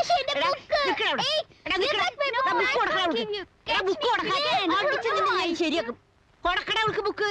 മുത്തശ്ശി, എന്റെ എടാ, book. നിക്കടാ അവിടെ. ഏയ്, എടാ, നിക്കടാ. you got my എടാ, book. book കൊടുക്കടാ I'm അവൾക്ക്. asking you. എടാ, Catch book me. കൊടുക്കാതെ Come എന്നെ on. അടിച്ച് നിന്നെ ഞാൻ ശരിയാക്കും കൊടുക്കടാ അവൾക്ക് ബുക്ക്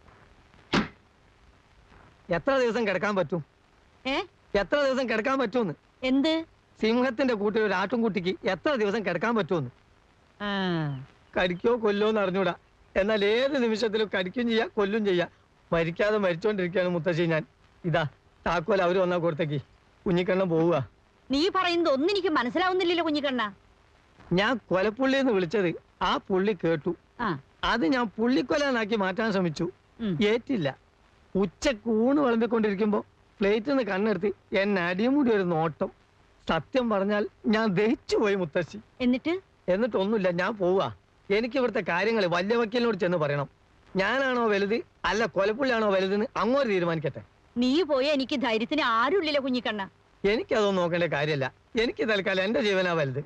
എത്ര ദിവസം കിടക്കാൻ പറ്റും ഏ എത്ര ദിവസം കിടക്കാൻ പറ്റുമെന്ന് എന്ത് സിംഹത്തിന്റെ കൂട്ടിൽ ഒരു ആട്ടുംകുട്ടിക്ക് എത്ര ദിവസം കിടക്കാൻ പറ്റുമെന്ന് ആ കടിക്കോ കൊല്ലോ എന്ന് അറിഞ്ഞൂടാ എന്നാൽ ഏത് നിമിഷത്തിലും കടിക്കും ചെയ്യാം കൊല്ലും ചെയ്യാം മരിക്കാതെ മരിച്ചോണ്ടിരിക്കുകയാണ് മുത്തശ്ശി ഞാൻ ഇതാ താക്കോൽ അവര് വന്നാ കൊടുത്തേക്ക് കുഞ്ഞിക്കണ്ണം പോവുക നീ പറയുന്നത് ഒന്നും എനിക്ക് മനസ്സിലാവുന്നില്ലല്ലോ കുഞ്ഞിക്കണ്ണ ഞാൻ കൊലപ്പുള്ളി എന്ന് വിളിച്ചത് ആ പുള്ളി കേട്ടു ആ അത് ഞാൻ പുള്ളിക്കൊലാനാക്കി മാറ്റാൻ ശ്രമിച്ചു ഉം. ഏറ്റില്ല ഉച്ചക്ക് ഊണ് വിളമ്പിക്കൊണ്ടിരിക്കുമ്പോ പ്ലേറ്റിൽ നിന്ന് കണ്ണെടുത്ത് എന്നെ അടിയും കൂടി ഒരു നോട്ടം സത്യം പറഞ്ഞാൽ ഞാൻ ദഹിച്ചു പോയി മുത്തശ്ശി എന്നിട്ട് എന്നിട്ടൊന്നുമില്ല ഞാൻ പോവാ എനിക്ക് ഇവിടുത്തെ കാര്യങ്ങൾ വലിയ വക്കീലിനോട് ചെന്ന് പറയണം ഞാനാണോ വലുത് അല്ല കൊലപ്പുള്ളിയാണോ വലുതെന്ന് അങ്ങോട്ട് തീരുമാനിക്കട്ടെ നീ പോയ എനിക്ക് ധൈര്യത്തിന് ആരുമില്ലല്ലോ കുഞ്ഞിക്കണ്ണ എനിക്കതൊന്നും നോക്കേണ്ട കാര്യമല്ല എനിക്ക് തൽക്കാലം എന്റെ ജീവനാ വലുത്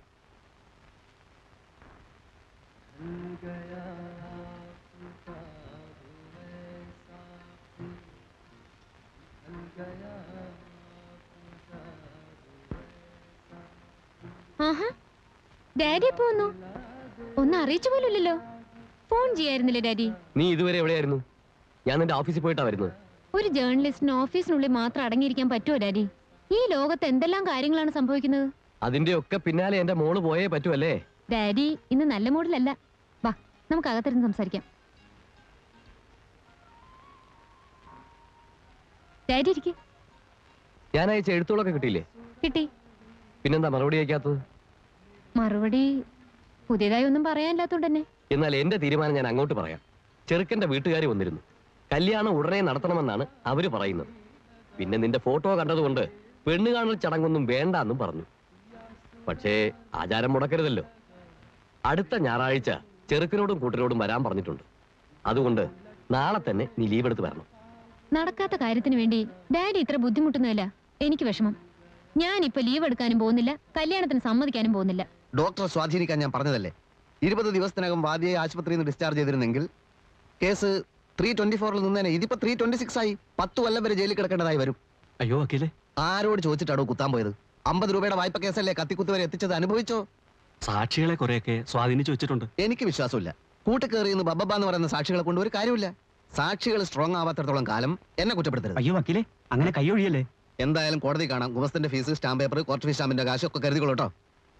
ആഹാ ഡാഡി എപ്പോ വന്നു ഒന്നും അറിയിച്ചു പോലുമില്ലല്ലോ ഫോൺ ചെയ്യായിരുന്നില്ലേ ഡാഡി നീ ഇതുവരെ എവിടെയായിരുന്നു ഞാൻ നിന്റെ ഓഫീസിൽ പോയിട്ടാ വരുന്നത് ഒരു ജേർണലിസ്റ്റിന് ഓഫീസിനുള്ളിൽ മാത്രം അടങ്ങിയിരിക്കാൻ പറ്റുമോ ഡാഡി ഈ ലോകത്ത് എന്തെല്ലാം കാര്യങ്ങളാണ് സംഭവിക്കുന്നത് അതിന്റെ ഒക്കെ പിന്നാലെ എന്റെ മോള് പോയേ പറ്റുമല്ലേ ഡാഡി ഇന്ന് നല്ല മൂഡിലല്ല വാ നമുക്ക് അകത്തിരുന്ന് സംസാരിക്കാം ഡാഡി ഇരിക്കെ ഞാൻ അയച്ച എഴുത്തുകളൊക്കെ കിട്ടിയില്ലേ കിട്ടി പിന്നെന്താ മറുപടി അയക്കാത്തത് മറുപടി പുതിയതായി ഒന്നും പറയാനില്ലാത്തോണ്ട് തന്നെ എന്നാൽ എന്റെ തീരുമാനം ഞാൻ അങ്ങോട്ട് പറയാം ചെറുക്കന്റെ വീട്ടുകാർ വന്നിരുന്നു കല്യാണം ഉടനെ നടത്തണമെന്നാണ് അവര് പറയുന്നത് പിന്നെ നിന്റെ ഫോട്ടോ കണ്ടതുകൊണ്ട് പെണ്ണ് കാണൽ ചടങ്ങൊന്നും വേണ്ട എന്നും പറഞ്ഞു പക്ഷേ ആചാരം മുടക്കരുതല്ലോ അടുത്ത ഞായറാഴ്ച ചെറുക്കനോടും കൂട്ടരോടും വരാൻ പറഞ്ഞിട്ടുണ്ട് അതുകൊണ്ട് നാളെ തന്നെ നീ ലീവ് എടുത്ത് വരണം നടക്കാത്ത കാര്യത്തിന് വേണ്ടി ഡാഡി ഇത്ര ബുദ്ധിമുട്ടുന്നതല്ല എനിക്ക് വിഷമം ഞാൻ ഇപ്പൊ ലീവ് എടുക്കാനും പോകുന്നില്ല കല്യാണത്തിന് സമ്മതിക്കാനും പോകുന്നില്ല ഡോക്ടറെ സ്വാധീനിക്കാൻ ഞാൻ പറഞ്ഞതല്ലേ ഇരുപത് ദിവസത്തിനകം വാദിയെ ആശുപത്രിയിൽ നിന്ന് ഡിസ്ചാർജ് ചെയ്തിരുന്നെങ്കിൽ കേസ് ത്രീ ട്വന്റി ഫോറിൽ നിന്നേനെ ഇതിപ്പോ ത്രീ ട്വന്റി സിക്സ് ആയി പത്ത് കൊല്ലം വരെ ജയിലിൽ കിടക്കേണ്ടതായി വരും അയ്യോ വക്കീലേ ആരോട് ചോദിച്ചിട്ടാണോ കുത്താൻ പോയത് അമ്പത് രൂപയുടെ വായ്പ കേസല്ലേ കത്തിക്കുത്ത് വരെ എത്തിച്ചത് അനുഭവിച്ചോ സാക്ഷികളെ കുറെയൊക്കെ സ്വാധീനിച്ചു വെച്ചിട്ടുണ്ട് എനിക്ക് വിശ്വാസമില്ല കൂട്ടുകയറി എന്ന് ബബ്ബ എന്ന് പറയുന്ന സാക്ഷികളെ കൊണ്ട് ഒരു കാര്യമില്ല സാക്ഷികൾ സ്ട്രോങ് ആവാത്തിടത്തോളം കാലം എന്നെ കുറ്റപ്പെടുത്തരുത് അയ്യോ വക്കീലേ അങ്ങനെ കൈയൊഴിയല്ലേ എന്തായാലും കോടതി കാണാം ഗുമസ്തന്റെ fees stamp paper court fees സ്റ്റാമ്പിന്റെ കാശ് ഒക്കെ കരുതിക്കോളൂ കേട്ടോ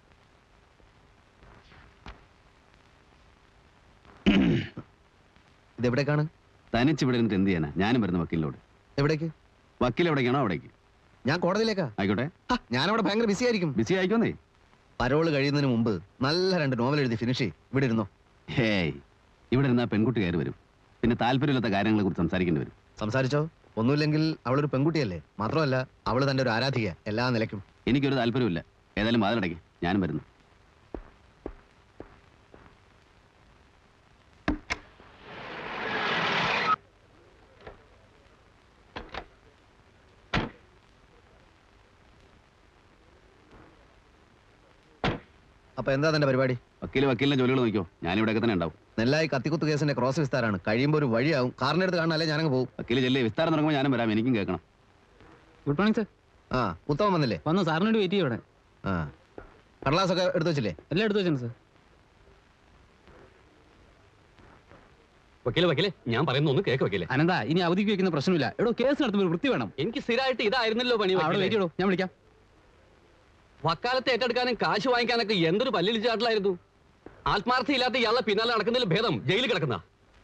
ഇതെവിടേക്കാണ് തനിച്ച് ഇവിടെ ഇരുന്നിട്ട് എന്ത് ചെയ്യാനാ ഞാനും വരുന്ന വക്കീലിനോട് എവിടേക്ക് വക്കീൽ എവിടേക്കാണോ അവിടേക്ക് ഞാൻ കോടതിയിലേക്കാ ആയിക്കോട്ടെ ഹ, ഞാനവിടെ ഭയങ്കര ബിസി ആയിരിക്കും ബിസി ആയിക്കോന്നേ പരോള് കഴിയുന്നതിന് മുമ്പ് നല്ല രണ്ട് നോവൽ എഴുതി ഫിനിഷ് ചെയ്യ് ഇവിടെ ഇരുന്നോ ഹേയ് ഇവിടെ ഇരുന്നാ പെൺകുട്ടി കയറി വരും പിന്നെ താല്പര്യമില്ലാത്ത കാര്യങ്ങളെ കുറിച്ച് സംസാരിക്കേണ്ടി വരും സംസാരിച്ചോ ഒന്നുമില്ലെങ്കിൽ അവളൊരു പെൺകുട്ടിയല്ലേ മാത്രമല്ല അവള് തന്റെ ഒരു ആരാധിക എല്ലാ നിലയ്ക്കും എനിക്കൊരു താല്പര്യമില്ല ഏതായാലും വാതിലടയ്ക്ക് ഞാനും വരുന്നു അപ്പൊ എന്താ തന്റെ പരിപാടി വക്കീൽ വക്കീലിന്റെ ജോലികൾ നോക്കിയോ ഞാൻ ഇവിടെയൊക്കെ തന്നെ ഉണ്ടാവും നെല്ലായി കത്തിക്കുത്ത് കേസിന്റെ ക്രോസ് വിസ്താരാണ് കഴിയുമ്പോൾ ഒരു വഴിയാവും കാറിന്റെ അടുത്ത് കാണാനല്ലേ ഞാനങ്ങ് പോകും വക്കീൽ ചെല്ലേ വിസ്താരം തുടങ്ങുമ്പോൾ ഞാനും വരാം എനിക്കും കേൾക്കണം ഗുഡ് മോർണിംഗ് സർ ആ ഉത്തമം വന്നില്ലേ വന്നു സാറിന് വേണ്ടി വെയിറ്റ് ചെയ്യോടെ ആ കടലാസൊക്കെ എടുത്തു വെച്ചില്ലേ എല്ലാം എടുത്തു വെച്ചാണ് സർ വക്കീലെ വക്കീലെ ഞാൻ പറയുന്ന ഒന്ന് കേക്ക് വക്കീലെ അനന്ത ഇനി അവധിക്ക് വെക്കുന്ന പ്രശ്നമില്ല എടോ കേസ് നടത്തുമ്പോൾ ഒരു വൃത്തി വേണം എനിക്ക് സ്ഥിരമായിട്ട് ഇതായിരുന്നല്ലോ പണി അവിടെ വക്കീലെ. വെയിറ്റ് ചെയ്യടോ ഞാൻ വിളിക്കാം വക്കാലത്ത് ഏറ്റെടുക്കാനും കാശ് വാങ്ങിക്കാനൊക്കെ എന്തൊരു പല്ലിളിച്ചാട്ടിലായിരുന്നു ആത്മാർത്ഥയില്ലാത്ത ഇയാളെ പിന്നാലെ നടക്കുന്നതിൽ ഭേദം ജയിലിൽ കിടക്കുന്ന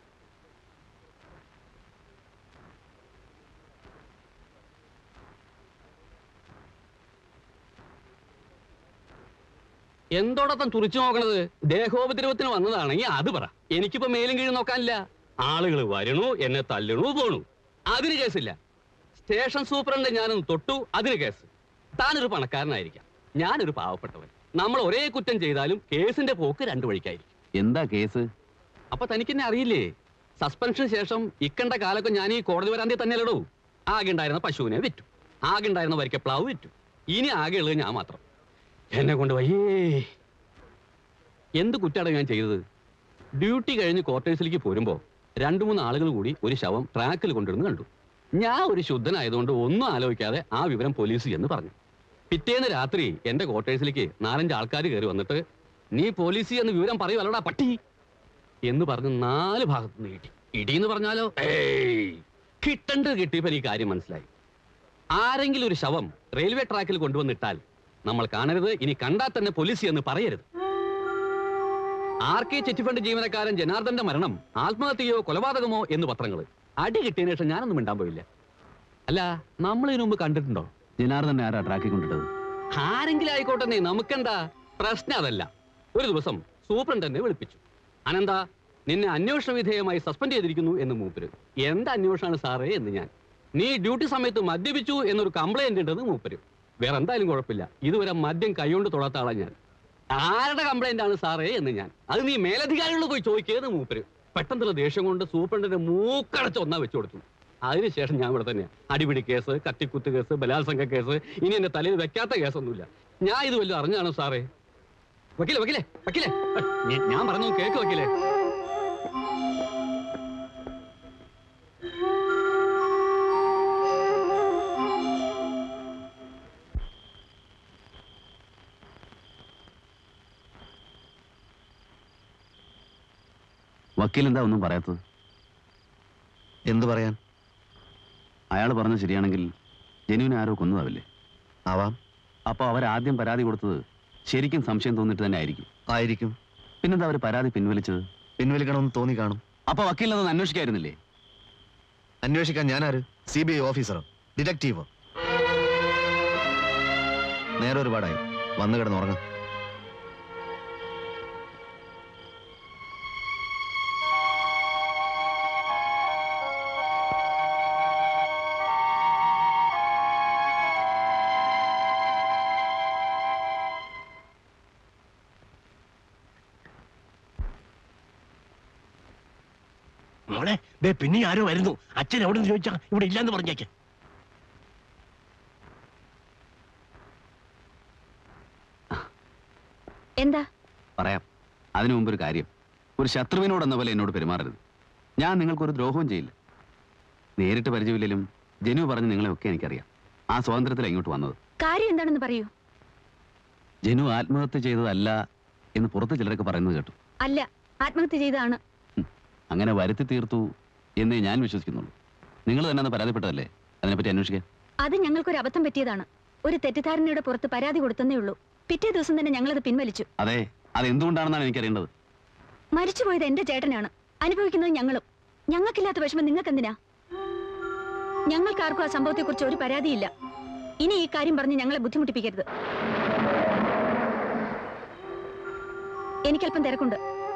എന്തോടൊപ്പം തുറിച്ചു നോക്കണത് ദേഹോപദ്രവത്തിന് വന്നതാണെങ്കിൽ അത് പറ എനിക്കിപ്പോ മേലും കീഴും നോക്കാനില്ല ആളുകൾ വരണു എന്നെ തല്ലണു പോണു അതിന് കേസില്ല സ്റ്റേഷൻ സൂപ്രണ്ട് ഞാനൊന്ന് തൊട്ടു അതിന് കേസ് താനൊരു പണക്കാരനായിരിക്കാം ഞാനൊരു പാവപ്പെട്ടവൻ നമ്മൾ ഒരേ കുറ്റം ചെയ്താലും കേസിന്റെ പോക്ക് രണ്ടു വഴിക്കായിരിക്കും എന്താ കേസ് അപ്പൊ തനിക്കെന്നെ അറിയില്ലേ സസ്പെൻഷന് ശേഷം ഇക്കണ്ട കാലൊക്കെ ഞാൻ ഈ കോടതി വരാന്തേ തന്നെയല്ലടോ ആകെ ഉണ്ടായിരുന്ന പശുവിനെ വിറ്റു ആകെ ഉണ്ടായിരുന്ന വരിക്കപ്ലാവ് വിറ്റു ഇനി ആകെ ഉള്ളത് ഞാൻ മാത്രം എന്നെ കൊണ്ട് വയ്യേ എന്ത് കുറ്റാണ് ഞാൻ ചെയ്തത് ഡ്യൂട്ടി കഴിഞ്ഞ് ക്വാർട്ടേഴ്സിലേക്ക് പോരുമ്പോ രണ്ടു മൂന്ന് ആളുകൾ കൂടി ഒരു ശവം ട്രാക്കിൽ കൊണ്ടിരുന്ന് കണ്ടു ഞാൻ ഒരു ശുദ്ധനായതുകൊണ്ട് ഒന്നും ആലോചിക്കാതെ ആ വിവരം പോലീസ് എന്ന് പറഞ്ഞു പിറ്റേന്ന് രാത്രി എന്റെ ക്വാർട്ടേഴ്സിലേക്ക് നാലഞ്ച് ആൾക്കാർ കയറി വന്നിട്ട് നീ പോലീസി എന്ന് വിവരം പറയുമല്ലടാ പട്ടി എന്ന് പറഞ്ഞ് നാല് ഭാഗത്ത് നിന്ന് ഇടി ഇടി എന്ന് പറഞ്ഞാലോ ഏയ് കിട്ടേണ്ടത് കിട്ടിയപ്പോ ഈ കാര്യം മനസ്സിലായി ആരെങ്കിലും ഒരു ശവം റെയിൽവേ ട്രാക്കിൽ കൊണ്ടുവന്നിട്ടാൽ നമ്മൾ കാണരുത് ഇനി കണ്ടാൽ തന്നെ പോലീസി എന്ന് പറയരുത് ആർ കെ ചിറ്റിഫണ്ട് ജീവനക്കാരൻ ജനാർദ്ദന്റെ മരണം ആത്മഹത്യയോ കൊലപാതകമോ എന്ന് പത്രങ്ങൾ അടി കിട്ടിയതിനു ശേഷം ഞാനൊന്നും മിണ്ടാൻ പോയില്ല അല്ല നമ്മൾ ഇതിനു മുമ്പ് കണ്ടിട്ടുണ്ടോ ജനാർദ്ദനെ ആരാ ട്രാക്കിൽ കൊണ്ടിട്ടത് ആരെങ്കിലും ആയിക്കോട്ടെ നീ നമുക്കെന്താ പ്രശ്നം അതല്ല ഒരു ദിവസം സൂപ്രണ്ടനെ വിളിപ്പിച്ചു അനന്ത നിന്നെ അന്വേഷണ വിധേയമായി സസ്പെൻഡ് ചെയ്തിരിക്കുന്നു എന്ന് മൂപ്പര് എന്ത് അന്വേഷണമാണ് സാറേ എന്ന് ഞാൻ നീ ഡ്യൂട്ടി സമയത്ത് മദ്യപിച്ചു എന്നൊരു കംപ്ലൈന്റ് ഉണ്ടെന്ന് മൂപ്പര് വേറെ എന്തായാലും കുഴപ്പമില്ല ഇതുവരെ മദ്യം കൈകൊണ്ട് തൊടാത്ത ആളാ ഞാൻ ആരുടെ കംപ്ലൈന്റ് ആണ് സാറേ എന്ന് ഞാൻ അത് നീ മേലധികാരികളോട് പോയി ചോദിക്കുന്നത് മൂപ്പര് പെട്ടെന്നുള്ള ദേഷ്യം കൊണ്ട് സൂപ്രണ്ടിന്റെ മൂക്കടച്ച് ഒന്നാ വെച്ചു കൊടുത്തു അതിനുശേഷം ഞാൻ ഇവിടെ തന്നെയാ അടിപിടി കേസ് കത്തിക്കുത്ത് കേസ് ബലാത്സംഗ കേസ് ഇനി എന്റെ തലയിൽ വെക്കാത്ത കേസൊന്നുമില്ല ഞാൻ ഇത് വല്ലതും അറിഞ്ഞാണോ സാറേ വക്കീലെ വക്കീലെ വക്കീലെ ഞാൻ- ഞാൻ പറഞ്ഞു കേക്ക് വക്കീലെ വക്കീൽ എന്താ ഒന്നും പറയാത്തത് എന്തു പറയാൻ അയാൾ പറഞ്ഞത് ശരിയാണെങ്കിൽ ജനുവിനെ ആരോ കൊന്നതാവില്ലേ ആവാം അപ്പോൾ അവരാദ്യം പരാതി കൊടുത്തത് ശരിക്കും സംശയം തോന്നിട്ട് തന്നെ ആയിരിക്കും ആയിരിക്കും പിന്നെന്താ അവർ പരാതി പിൻവലിച്ചത് പിൻവലിക്കണമെന്ന് തോന്നി കാണും അപ്പൊ വക്കീലിനതൊന്ന് അന്വേഷിക്കായിരുന്നില്ലേ അന്വേഷിക്കാൻ ഞാനാര് സി ബി ഐ ഓഫീസറോ ഡിറ്റക്റ്റീവോ നേരെ ഒരുപാടായി വന്നു കിടന്നുറങ്ങ മോളെ ദേ പിന്നെ ആരോ വരുന്നു അച്ഛൻ എവിടെ നിന്ന് ചോദിച്ചാ ഇവിടെ ഇല്ലാന്ന് പറഞ്ഞേക്ക് എന്താ പറയാം അതിനു മുമ്പ് ഒരു കാര്യം ഒരു ശത്രുവിനോട് എന്ന പോലെ എന്നോട് പെരുമാറരുത് ഞാൻ നിങ്ങൾക്കൊരു ദ്രോഹവും ചെയ്യില്ല നേരിട്ട് പരിചയമില്ലെങ്കിലും ജനു പറഞ്ഞ് നിങ്ങളെയൊക്കെ എനിക്കറിയാം ആ സ്വാതന്ത്ര്യത്തിൽ ഇങ്ങോട്ട് വന്നത് കാര്യം എന്താണെന്ന് പറയൂ ജനു ആത്മഹത്യ ചെയ്തതല്ല എന്ന് പുറത്ത് ചിലരൊക്കെ പറയുന്നത് കേട്ടു അല്ല ആത്മഹത്യ ചെയ്തതാണ് അങ്ങനെ വരുത്തി തീർത്തു എന്നേ ഞാൻ വിശ്വസിക്കുന്നുള്ളൂ നിങ്ങൾ തന്നെ അന്ന് പരാതിപ്പെട്ടതല്ലേ അതിനെപ്പറ്റി അന്വേഷിക്കാൻ അത് ഞങ്ങൾക്കൊരു അബദ്ധം പറ്റിയതാണ് ഒരു തെറ്റിദ്ധാരണയുടെ പുറത്ത് പരാതി കൊടുത്തന്നേ ഉള്ളൂ പിറ്റേ ദിവസം തന്നെ ഞങ്ങളത് പിൻവലിച്ചു അതെ അത് എന്തുകൊണ്ടാണെന്നാണ് എനിക്കറിയേണ്ടത് മരിച്ചുപോയത് എന്റെ ചേട്ടനാണ് അനുഭവിക്കുന്നത് ഞങ്ങളും ഞങ്ങൾക്കില്ലാത്ത വിഷമം നിങ്ങൾക്കെന്തിനാ ഞങ്ങൾക്കാർക്കും ആ സംഭവത്തെക്കുറിച്ച് ഒരു പരാതിയില്ല ഇനി ഈ കാര്യം പറഞ്ഞ് ഞങ്ങളെ ബുദ്ധിമുട്ടിപ്പിക്കരുത് എനിക്കല്പം തിരക്കുണ്ട്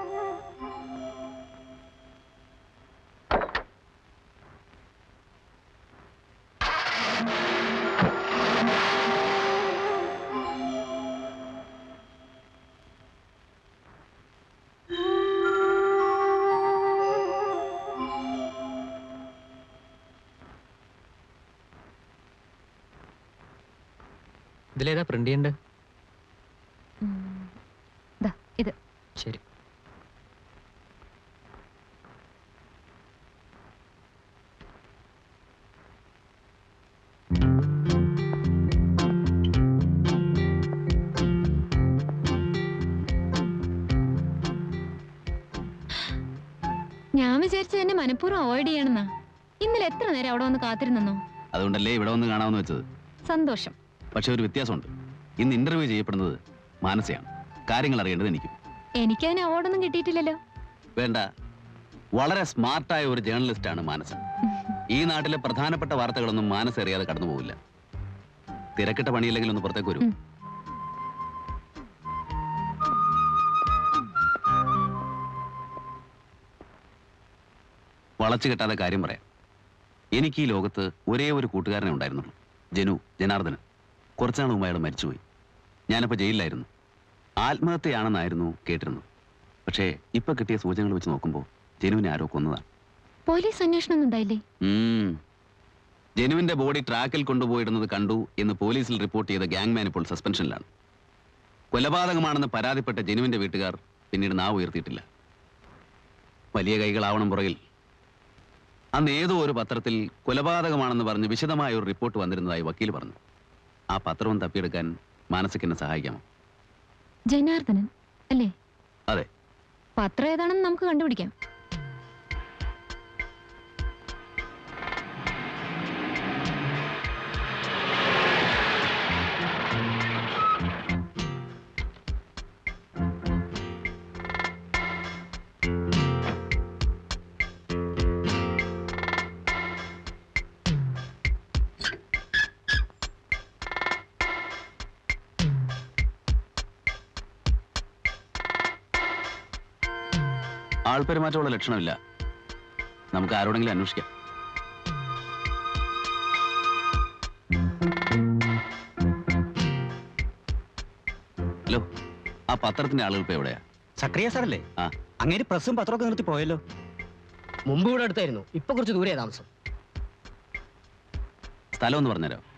ഇതിലേതാ പ്രിന്റ് ചെയ്യണ്ട് ദാ, ഇത് ശരി ഞാൻ വിചാരിച്ചത് എന്നെ മനഃപൂർവ്വം അവോയ്ഡ് ചെയ്യണമെന്നാ ഇന്നലെ എത്ര നേരം അവിടെ വന്ന് കാത്തിരുന്നോ അതുകൊണ്ടല്ലേ ഇവിടെ വന്ന് കാണാമെന്ന് വെച്ചത് സന്തോഷം പക്ഷെ ഒരു വ്യത്യാസമുണ്ട് ഇന്ന് ഇന്റർവ്യൂ ചെയ്യപ്പെടുന്നത് മാനസയാണ് കാര്യങ്ങൾ അറിയേണ്ടത് എനിക്കും എനിക്കതിന് അവാർഡൊന്നും കിട്ടിയിട്ടില്ലല്ലോ വേണ്ട വളരെ സ്മാർട്ടായ ഒരു ജേർണലിസ്റ്റാണ് മാനസ ഈ നാട്ടിലെ പ്രധാനപ്പെട്ട വാർത്തകളൊന്നും മാനസ അറിയാതെ കടന്നു പോവില്ല തിരക്കിട്ട പണിയില്ലെങ്കിൽ ഒന്ന് പുറത്തേക്ക് വരൂ ഉം. വളച്ചു കെട്ടാതെ കാര്യം പറയാം എനിക്ക് ഈ ലോകത്ത് ഒരേ ഒരു കൂട്ടുകാരനെ ഉണ്ടായിരുന്നുള്ളൂ ജനു ജനാർദ്ദനൻ കുറച്ചാൾ മുമ്പ് അയാൾ മരിച്ചുപോയി ഞാനപ്പോൾ ജയിലിലായിരുന്നു ആത്മഹത്യയാണെന്നായിരുന്നു കേട്ടിരുന്നത് പക്ഷേ ഇപ്പൊ കിട്ടിയ സൂചനകൾ വെച്ച് നോക്കുമ്പോൾ ജനുവിനെ ആരോ കൊന്നതാണ് പോലീസ് അന്വേഷണം ഒന്നും ഉണ്ടായില്ലേ ഉം. ജനുവിന്റെ ബോഡി ട്രാക്കിൽ കൊണ്ടുപോയിടുന്നത് കണ്ടു എന്ന് പോലീസിൽ റിപ്പോർട്ട് ചെയ്ത ഗാങ്മാൻ ഇപ്പോൾ സസ്പെൻഷനിലാണ് കൊലപാതകമാണെന്ന് പരാതിപ്പെട്ട ജനുവിന്റെ വീട്ടുകാർ പിന്നീട് നാവ് ഉയർത്തിയിട്ടില്ല വലിയ കൈകളാവണം പുറകിൽ അന്ന് ഏതോ ഒരു പത്രത്തിൽ കൊലപാതകമാണെന്ന് പറഞ്ഞ് വിശദമായ ഒരു റിപ്പോർട്ട് വന്നിരുന്നതായി വക്കീൽ പറഞ്ഞു ആ പത്രവും തപ്പിയെടുക്കാൻ മാനസിക് എന്നെ സഹായിക്കാമോ ജനാർദ്ദനൻ അല്ലേ അതെ പത്രം ഏതാണെന്ന് നമുക്ക് കണ്ടുപിടിക്കാം ആൾപെരുമാറ്റമുള്ള ലക്ഷണമില്ല നമുക്ക് ആരോടെങ്കിലും അന്വേഷിക്കാം ഹലോ ആ പത്രത്തിന്റെ ആളുകൾ ഇപ്പൊ എവിടെയാ സക്രിയ സാറല്ലേ ആ. അങ്ങേര് പ്രസ്സും പത്രമൊക്കെ നിർത്തി പോയല്ലോ മുമ്പ് ഇവിടെ അടുത്തായിരുന്നു ഇപ്പൊ കുറച്ച് ദൂരെയാ താമസം സ്ഥലം ഒന്ന് പറഞ്ഞുതരാം